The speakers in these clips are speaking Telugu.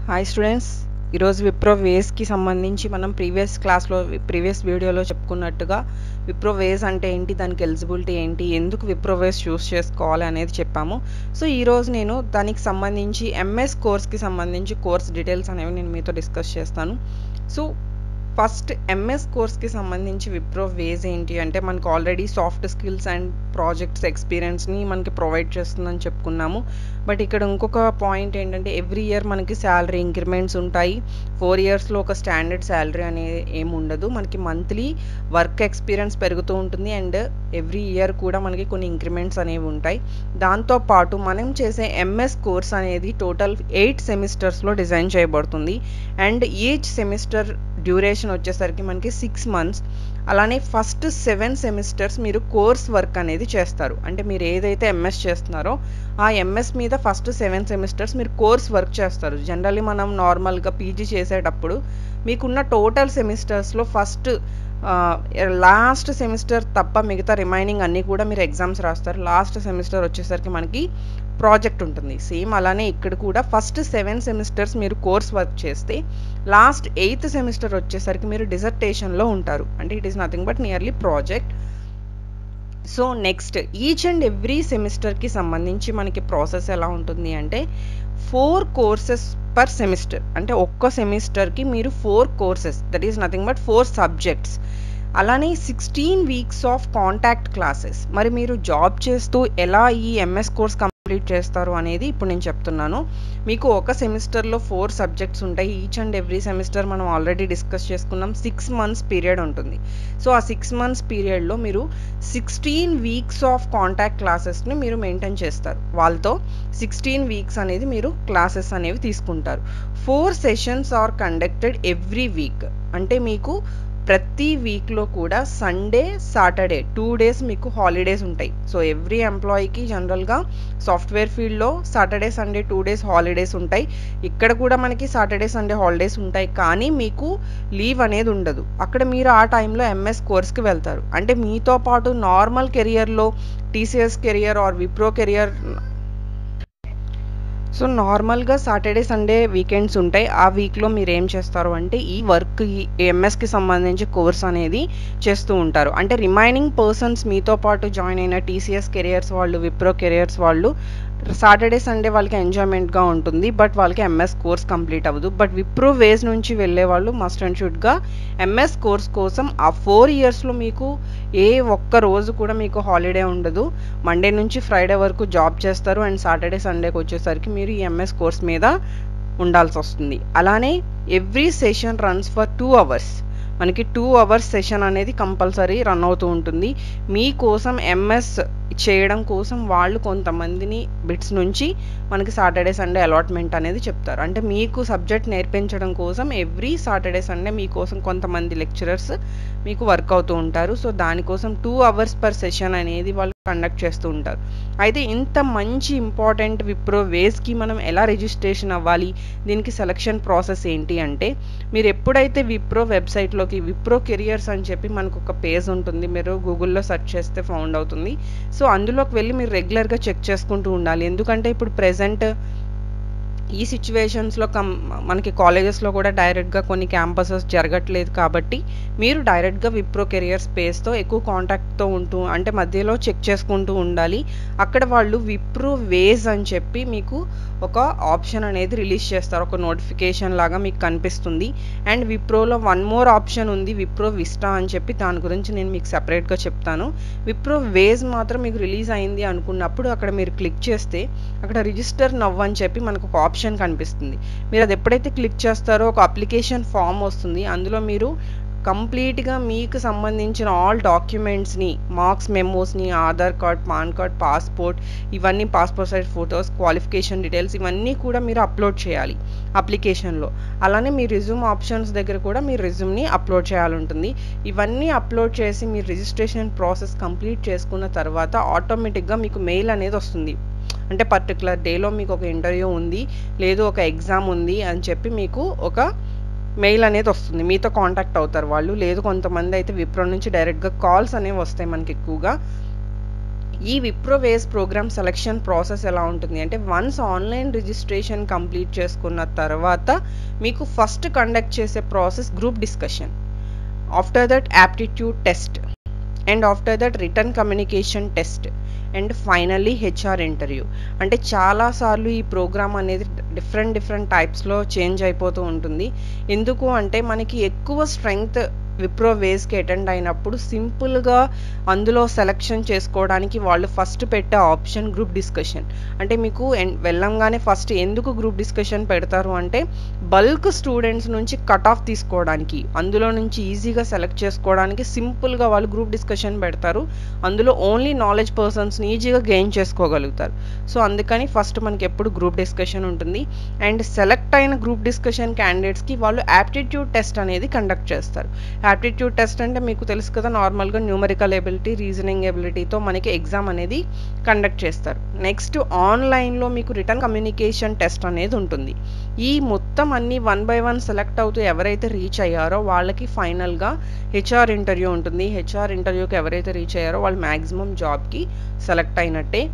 హాయ్ స్టూడెంట్స్ ఈరోజు విప్రో వేస్కి సంబంధించి మనం ప్రీవియస్ క్లాస్లో ప్రీవియస్ వీడియోలో చెప్పుకున్నట్టుగా విప్రో వేస్ అంటే ఏంటి దానికి ఎలిజిబిలిటీ ఏంటి ఎందుకు విప్రో వేస్ చూస్ చేసుకోవాలి అనేది చెప్పాము సో ఈరోజు నేను దానికి సంబంధించి ఎంఎస్ కోర్స్కి సంబంధించి కోర్స్ డీటెయిల్స్ అనేవి నేను మీతో డిస్కస్ చేస్తాను సో ఫస్ట్ ఎంఎస్ కోర్స్కి సంబంధించి విప్రో వేస్ ఏంటి అంటే మనకు already soft skills and projects ఎక్స్పీరియన్స్ని మనకి ప్రొవైడ్ చేస్తుందని చెప్పుకున్నాము బట్ ఇక్కడ ఇంకొక పాయింట్ ఏంటంటే ఎవ్రీ ఇయర్ మనకి శాలరీ ఇంక్రిమెంట్స్ ఉంటాయి ఫోర్ ఇయర్స్లో ఒక స్టాండర్డ్ శాలరీ అనేది ఏమి ఉండదు మనకి మంత్లీ వర్క్ ఎక్స్పీరియన్స్ పెరుగుతూ ఉంటుంది అండ్ ఎవ్రీ ఇయర్ కూడా మనకి కొన్ని ఇంక్రిమెంట్స్ అనేవి ఉంటాయి దాంతోపాటు మనం చేసే ఎంఎస్ కోర్స్ అనేది టోటల్ ఎయిట్ సెమిస్టర్స్లో డిజైన్ చేయబడుతుంది అండ్ ఈచ్ సెమిస్టర్ డ్యూరేషన్ వచ్చేసరికి మనకి సిక్స్ మంత్స్ అలానే ఫస్ట్ సెవెన్ సెమిస్టర్స్ మీరు కోర్స్ వర్క్ అనేది చేస్తారు అంటే మీరు ఏదైతే ఎంఎస్ చేస్తున్నారో ఆ ఎంఎస్ మీద ఫస్ట్ సెవెన్ సెమిస్టర్స్ మీరు కోర్స్ వర్క్ చేస్తారు జనరల్లీ మనం నార్మల్గా పీజీ చేసేటప్పుడు మీకున్న టోటల్ సెమిస్టర్స్లో ఫస్ట్ లాస్ట్ సెమిస్టర్ తప్ప మిగతా రిమైనింగ్ అన్నీ కూడా మీరు ఎగ్జామ్స్ రాస్తారు లాస్ట్ సెమిస్టర్ వచ్చేసరికి మనకి ప్రాజెక్ట్ ఉంటుంది సేమ్ అలానే ఇక్కడ కూడా ఫస్ట్ సెవెన్ సెమిస్టర్స్ మీరు కోర్స్ వర్క్ చేస్తే లాస్ట్ ఎయిత్ సెమిస్టర్ వచ్చేసరికి మీరు డిజర్టేషన్లో ఉంటారు అంటే it is nothing but nearly project so next each and every సెమిస్టర్కి సంబంధించి మనకి ప్రాసెస్ ఎలా ఉంటుంది అంటే ఫోర్ కోర్సెస్ పర్ సెమిస్టర్ అంటే ఒక్క సెమిస్టర్కి మీరు four courses that is nothing but four subjects అలానే sixteen weeks of contact classes మరి మీరు జాబ్ చేస్తూ ఎలా ఈ ఎంఎస్ కోర్స్ కంప్లీట్ చేస్తారు అనేది ఇప్పుడు నేను చెప్తున్నాను మీకు ఒక సెమిస్టర్లో ఫోర్ సబ్జెక్ట్స్ ఉంటాయి ఈచ్ అండ్ ఎవ్రీ సెమిస్టర్ మనం ఆల్రెడీ డిస్కస్ చేసుకున్నాం సిక్స్ మంత్స్ పీరియడ్ ఉంటుంది సో ఆ సిక్స్ మంత్స్ పీరియడ్లో మీరు సిక్స్టీన్ వీక్స్ ఆఫ్ కాంటాక్ట్ క్లాసెస్ని మీరు మెయింటైన్ చేస్తారు వాళ్ళతో సిక్స్టీన్ వీక్స్ అనేది మీరు క్లాసెస్ అనేవి తీసుకుంటారు four sessions are conducted every week అంటే మీకు ప్రతి వీక్లో కూడా సండే సాటర్డే టూ డేస్ మీకు హాలిడేస్ ఉంటాయి సో ఎవ్రీ ఎంప్లాయీకి జనరల్గా సాఫ్ట్వేర్ ఫీల్డ్లో Saturday Sunday two days holidays ఉంటాయి ఇక్కడ కూడా మనకి సాటర్డే సండే హాలిడేస్ ఉంటాయి కానీ మీకు లీవ్ అనేది ఉండదు అక్కడ మీరు ఆ టైంలో ఎంఎస్ కోర్స్కి వెళ్తారు అంటే మీతో పాటు నార్మల్ కెరియర్లో TCS career or Wipro career so నార్మల్గా సాటర్డే సండే వీకెండ్స్ ఉంటాయి ఆ వీక్లో మీరు ఏం చేస్తారు అంటే ఈ వర్క్ ఎంఎస్కి సంబంధించి కోర్స్ అనేది చేస్తూ ఉంటారు అంటే రిమైనింగ్ పర్సన్స్ మీతో పాటు జాయిన్ అయిన టీసీఎస్ కెరియర్స్ వాళ్ళు విప్రో కెరియర్స్ వాళ్ళు సాటర్డే సండే వాళ్ళకి ఎంజాయ్మెంట్గా ఉంటుంది బట్ వాళ్ళకి ఎంఎస్ కోర్స్ కంప్లీట్ అవ్వదు బట్ విప్రో వేస్ నుంచి వెళ్ళే వాళ్ళు మస్ట్ అండ్ షుడ్గా ఎంఎస్ కోర్స్ కోసం ఆ ఫోర్ ఇయర్స్లో మీకు ఏ ఒక్క రోజు కూడా మీకు హాలిడే ఉండదు మండే నుంచి ఫ్రైడే వరకు జాబ్ చేస్తారు అండ్ సాటర్డే సండేకి వచ్చేసరికి మీరు ఈ ఎంఎస్ కోర్స్ మీద ఉండాల్సి వస్తుంది అలానే every session runs for two hours మనకి టూ అవర్స్ సెషన్ అనేది కంపల్సరీ రన్ అవుతూ ఉంటుంది మీకోసం ఎంఎస్ చేయడం కోసం వాళ్ళు కొంతమందిని బిట్స్ నుంచి మనకి సాటర్డే సండే అలాట్మెంట్ అనేది చెప్తారు అంటే మీకు సబ్జెక్ట్ నేర్పించడం కోసం ఎవ్రీ సాటర్డే సండే మీకోసం కొంతమంది లెక్చరర్స్ మీకు వర్క్ అవుతూ ఉంటారు సో దానికోసం టూ అవర్స్ పర్ సెషన్ అనేది వాళ్ళు కండక్ట్ చేస్తూ ఉంటారు అయితే ఇంత మంచి ఇంపార్టెంట్ విప్రో వేస్కి మనం ఎలా రిజిస్ట్రేషన్ అవ్వాలి దీనికి సెలక్షన్ ప్రాసెస్ ఏంటి అంటే మీరు ఎప్పుడైతే విప్రో వెబ్సైట్లోకి విప్రో కెరియర్స్ అని చెప్పి మనకు ఒక పేజ్ ఉంటుంది మీరు గూగుల్లో సెర్చ్ చేస్తే ఫౌండ్ అవుతుంది సో అందులోకి వెళ్ళి మీరు రెగ్యులర్గా చెక్ చేసుకుంటూ ఉండాలి ఎందుకంటే ఇప్పుడు ప్రెసెంట్ ఈ సిచ్యువేషన్స్లో కం మనకి కాలేజెస్లో కూడా డైరెక్ట్గా కొన్ని క్యాంపసెస్ జరగట్లేదు కాబట్టి మీరు డైరెక్ట్గా విప్రో కెరియర్ స్పేస్తో ఎక్కువ కాంటాక్ట్తో ఉంటూ అంటే మధ్యలో చెక్ చేసుకుంటూ ఉండాలి అక్కడ వాళ్ళు విప్రో వేస్ అని చెప్పి మీకు ఒక ఆప్షన్ అనేది రిలీజ్ చేస్తారు ఒక నోటిఫికేషన్ లాగా మీకు కనిపిస్తుంది అండ్ విప్రోలో వన్ మోర్ ఆప్షన్ ఉంది విప్రో విస్టా అని చెప్పి దాని గురించి నేను మీకు సెపరేట్గా చెప్తాను విప్రో వేస్ మాత్రం మీకు రిలీజ్ అయింది అనుకున్నప్పుడు అక్కడ మీరు క్లిక్ చేస్తే అక్కడ రిజిస్టర్ నవ్ అని చెప్పి మనకు ఒక ఆప్షన్ కనిపిస్తుంది మీరు అది ఎప్పుడైతే క్లిక్ చేస్తారో ఒక అప్లికేషన్ ఫామ్ వస్తుంది అందులో మీరు కంప్లీట్గా మీకు సంబంధించిన ఆల్ డాక్యుమెంట్స్ని మార్క్స్ మెమోస్ని Aadhaar card PAN card passport ఇవన్నీ passport size photos qualification details ఇవన్నీ కూడా మీరు అప్లోడ్ చేయాలి అప్లికేషన్లో అలానే మీ రిజ్యూమ్ ఆప్షన్స్ దగ్గర కూడా మీ రిజ్యూమ్ని అప్లోడ్ చేయాలి ఉంటుంది ఇవన్నీ అప్లోడ్ చేసి మీ రిజిస్ట్రేషన్ ప్రాసెస్ కంప్లీట్ చేసుకున్న తర్వాత ఆటోమేటిక్గా మీకు మెయిల్ అనేది వస్తుంది అంటే పర్టికులర్ డేలో మీకు ఒక ఇంటర్వ్యూ ఉంది లేదు ఒక ఎగ్జామ్ ఉంది అని చెప్పి మీకు ఒక మెయిల్ అనేది వస్తుంది మీతో కాంటాక్ట్ అవుతారు వాళ్ళు లేదు కొంతమంది అయితే విప్రో నుంచి డైరెక్ట్గా కాల్స్ అనేవి వస్తాయి మనకి ఎక్కువగా ఈ విప్రోవేస్ ప్రోగ్రామ్ సెలక్షన్ ప్రాసెస్ ఎలా ఉంటుంది అంటే వన్స్ ఆన్లైన్ రిజిస్ట్రేషన్ కంప్లీట్ చేసుకున్న తర్వాత మీకు ఫస్ట్ కండక్ట్ చేసే process group discussion after that aptitude test and after that written communication test and finally HR interview అంటే చాలాసార్లు ఈ ప్రోగ్రామ్ అనేది డిఫరెంట్ డిఫరెంట్ టైప్స్లో చేంజ్ అయిపోతూ ఉంటుంది ఎందుకు అంటే మనకి ఎక్కువ స్ట్రెంగ్త్ విప్రో వేస్కి అటెండ్ అయినప్పుడు సింపుల్గా అందులో సెలెక్షన్ చేసుకోవడానికి వాళ్ళు ఫస్ట్ పెట్టే ఆప్షన్ గ్రూప్ డిస్కషన్ అంటే మీకు వెళ్ళంగానే ఫస్ట్ ఎందుకు గ్రూప్ డిస్కషన్ పెడతారు అంటే బల్క్ స్టూడెంట్స్ నుంచి కట్ ఆఫ్ తీసుకోవడానికి అందులో నుంచి ఈజీగా సెలెక్ట్ చేసుకోవడానికి సింపుల్గా వాళ్ళు గ్రూప్ డిస్కషన్ పెడతారు అందులో ఓన్లీ నాలెడ్జ్ పర్సన్స్ని ఈజీగా గెయిన్ చేసుకోగలుగుతారు సో అందుకని ఫస్ట్ మనకి ఎప్పుడు గ్రూప్ డిస్కషన్ ఉంటుంది అండ్ సెలెక్ట్ అయిన గ్రూప్ డిస్కషన్ క్యాండిడేట్స్కి వాళ్ళు యాప్టిట్యూడ్ టెస్ట్ అనేది కండక్ట్ చేస్తారు యాప్టిట్యూడ్ టెస్ట్ అంటే మీకు తెలుసు కదా నార్మల్గా న్యూమరికల్ ఎబిలిటీ రీజనింగ్ ఎబిలిటీతో మనకి ఎగ్జామ్ అనేది కండక్ట్ చేస్తారు నెక్స్ట్ ఆన్లైన్లో మీకు రిటర్న్ కమ్యూనికేషన్ టెస్ట్ అనేది ఉంటుంది ఈ మొత్తం అన్ని వన్ బై వన్ సెలెక్ట్ అవుతూ ఎవరైతే రీచ్ అయ్యారో వాళ్ళకి ఫైనల్గా హెచ్ఆర్ ఇంటర్వ్యూ ఉంటుంది హెచ్ఆర్ ఇంటర్వ్యూకి ఎవరైతే రీచ్ అయ్యారో వాళ్ళు మ్యాక్సిమం జాబ్కి సెలెక్ట్ అయినట్టే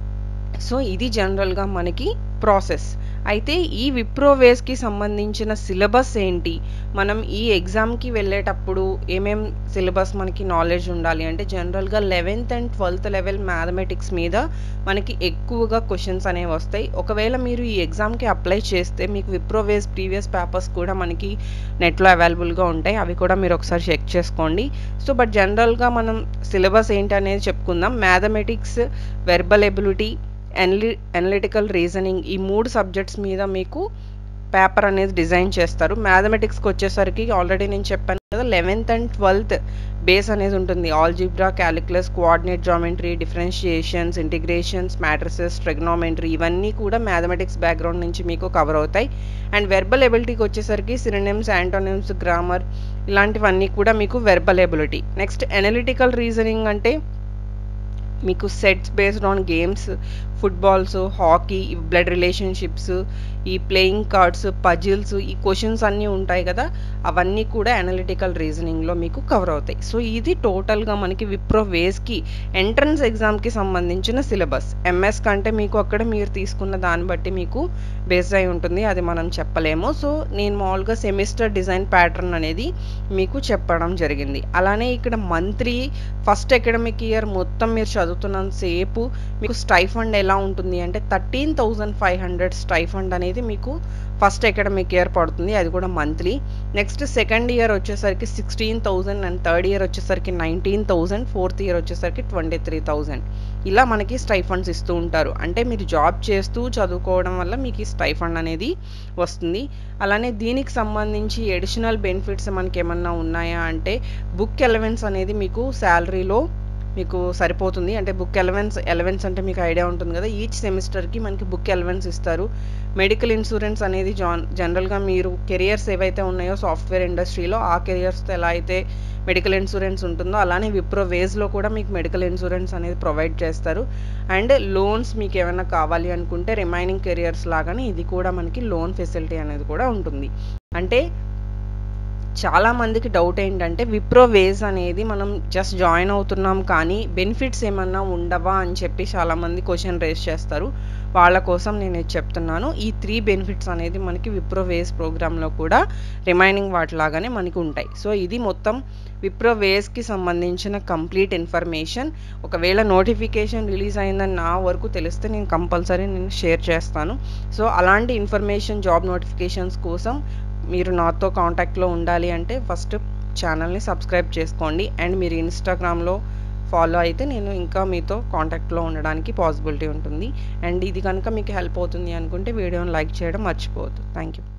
సో ఇది జనరల్గా మనకి ప్రాసెస్ అయితే ఈ విప్రోవేస్కి సంబంధించిన సిలబస్ ఏంటి మనం ఈ ఎగ్జామ్కి వెళ్ళేటప్పుడు ఏమేం సిలబస్ మనకి నాలెడ్జ్ ఉండాలి అంటే జనరల్గా eleventh and twelfth level mathematics మీద మనకి ఎక్కువగా క్వశ్చన్స్ అనేవి వస్తాయి ఒకవేళ మీరు ఈ ఎగ్జామ్కి అప్లై చేస్తే మీకు విప్రోవేస్ ప్రీవియస్ పేపర్స్ కూడా మనకి నెట్లో అవైలబుల్గా ఉంటాయి అవి కూడా మీరు ఒకసారి చెక్ చేసుకోండి సో బట్ జనరల్గా మనం సిలబస్ ఏంటి అనేది చెప్పుకుందాం మ్యాథమెటిక్స్ వెర్బల్ ఎబిలిటీ ఎనలి అనలిటికల్ రీజనింగ్ ఈ మూడు సబ్జెక్ట్స్ మీద మీకు పేపర్ అనేది డిజైన్ చేస్తారు మ్యాథమెటిక్స్కి వచ్చేసరికి ఆల్రెడీ నేను చెప్పాను కదా లెవెన్త్ అండ్ ట్వెల్త్ బేస్ అనేది ఉంటుంది algebra calculus coordinate geometry differentiations integrations matrices trigonometry ఇవన్నీ కూడా మ్యాథమెటిక్స్ బ్యాక్గ్రౌండ్ నుంచి మీకు కవర్ అవుతాయి అండ్ వెర్బల్ ఎబిలిటీకి వచ్చేసరికి సినినిమ్స్ యాంటోనిమ్స్ గ్రామర్ ఇలాంటివన్నీ కూడా మీకు verbal ability next analytical reasoning అంటే మీకు sets based on games footballs hockey blood relationships ఈ ప్లేయింగ్ కార్డ్స్ పజిల్స్ ఈ క్వశ్చన్స్ అన్నీ ఉంటాయి కదా అవన్నీ కూడా అనలిటికల్ రీజనింగ్లో మీకు కవర్ అవుతాయి సో ఇది టోటల్గా మనకి విప్రో వేస్కి ఎంట్రన్స్ ఎగ్జామ్కి సంబంధించిన సిలబస్ ఎంఎస్ కంటే మీకు అక్కడ మీరు తీసుకున్న దాన్ని బట్టి మీకు బేస్ అయి ఉంటుంది అది మనం చెప్పలేము సో నేను మామూలుగా సెమిస్టర్ డిజైన్ ప్యాటర్న్ అనేది మీకు చెప్పడం జరిగింది అలానే ఇక్కడ మంత్లీ ఫస్ట్ అకాడమిక్ ఇయర్ మొత్తం మీరు చదువుతున్నంత సేపు మీకు స్టైఫండ్ ఎలా ఉంటుంది అంటే thirteen thousand five hundred stipend అనేది మీకు ఫస్ట్ అకాడమిక్ ఇయర్ పడుతుంది అది కూడా మంత్లీ నెక్స్ట్ సెకండ్ ఇయర్ వచ్చేసరికి sixteen thousand and third year వచ్చేసరికి నైన్టీన్ థౌజండ్ ఫోర్త్ ఇయర్ వచ్చేసరికి ట్వంటీ త్రీ థౌజండ్ ఇలా మనకి స్టైఫండ్స్ ఇస్తూ ఉంటారు అంటే మీరు జాబ్ చేస్తూ చదువుకోవడం వల్ల మీకు ఈ స్టైఫండ్ అనేది వస్తుంది అలానే దీనికి సంబంధించి అడిషనల్ బెనిఫిట్స్ మనకి ఏమన్నా ఉన్నాయా అంటే బుక్ ఎలవెన్స్ అనేది మీకు శాలరీలో మీకు సరిపోతుంది అంటే బుక్ ఎలవెన్స్ ఎలవెన్స్ అంటే మీకు ఐడియా ఉంటుంది కదా ఈచ్ సెమిస్టర్కి మనకి బుక్ ఎలవెన్స్ ఇస్తారు మెడికల్ ఇన్సూరెన్స్ అనేది జాన్ జనరల్గా మీరు కెరియర్స్ ఏవైతే ఉన్నాయో సాఫ్ట్వేర్ ఇండస్ట్రీలో ఆ కెరియర్స్తో ఎలా అయితే మెడికల్ ఇన్సూరెన్స్ ఉంటుందో అలానే విప్రో వేస్లో కూడా మీకు మెడికల్ ఇన్సూరెన్స్ అనేది ప్రొవైడ్ చేస్తారు అండ్ లోన్స్ మీకు ఏమైనా కావాలి అనుకుంటే రిమైనింగ్ కెరియర్స్ లాగానే ఇది కూడా మనకి లోన్ ఫెసిలిటీ అనేది కూడా ఉంటుంది అంటే చాలా మందికి డౌట్ ఏంటంటే విప్రో వేస్ అనేది మనం జస్ట్ జాయిన్ అవుతున్నాం కానీ బెనిఫిట్స్ ఏమన్నా ఉండవా అని చెప్పి చాలామంది క్వశ్చన్ రేస్ చేస్తారు వాళ్ళ కోసం నేను ఇది చెప్తున్నాను ఈ త్రీ బెనిఫిట్స్ అనేది మనకి విప్రో వేస్ ప్రోగ్రాంలో కూడా రిమైనింగ్ వాటిలాగానే మనకి ఉంటాయి సో ఇది మొత్తం విప్రో వేస్కి సంబంధించిన కంప్లీట్ ఇన్ఫర్మేషన్ ఒకవేళ నోటిఫికేషన్ రిలీజ్ అయిందని నా వరకు తెలిస్తే నేను కంపల్సరీ నేను షేర్ చేస్తాను సో అలాంటి ఇన్ఫర్మేషన్ జాబ్ నోటిఫికేషన్స్ కోసం మీరు నాతో కాంటాక్ట్లో ఉండాలి అంటే ఫస్ట్ ఛానల్ని సబ్స్క్రైబ్ చేసుకోండి అండ్ మీరు ఇన్స్టాగ్రామ్లో ఫాలో అయితే నేను ఇంకా మీతో కాంటాక్ట్లో ఉండడానికి పాసిబిలిటీ ఉంటుంది అండ్ ఇది కనుక మీకు హెల్ప్ అవుతుంది అనుకుంటే వీడియోని లైక్ చేయడం మర్చిపోవద్దు థ్యాంక్ యూ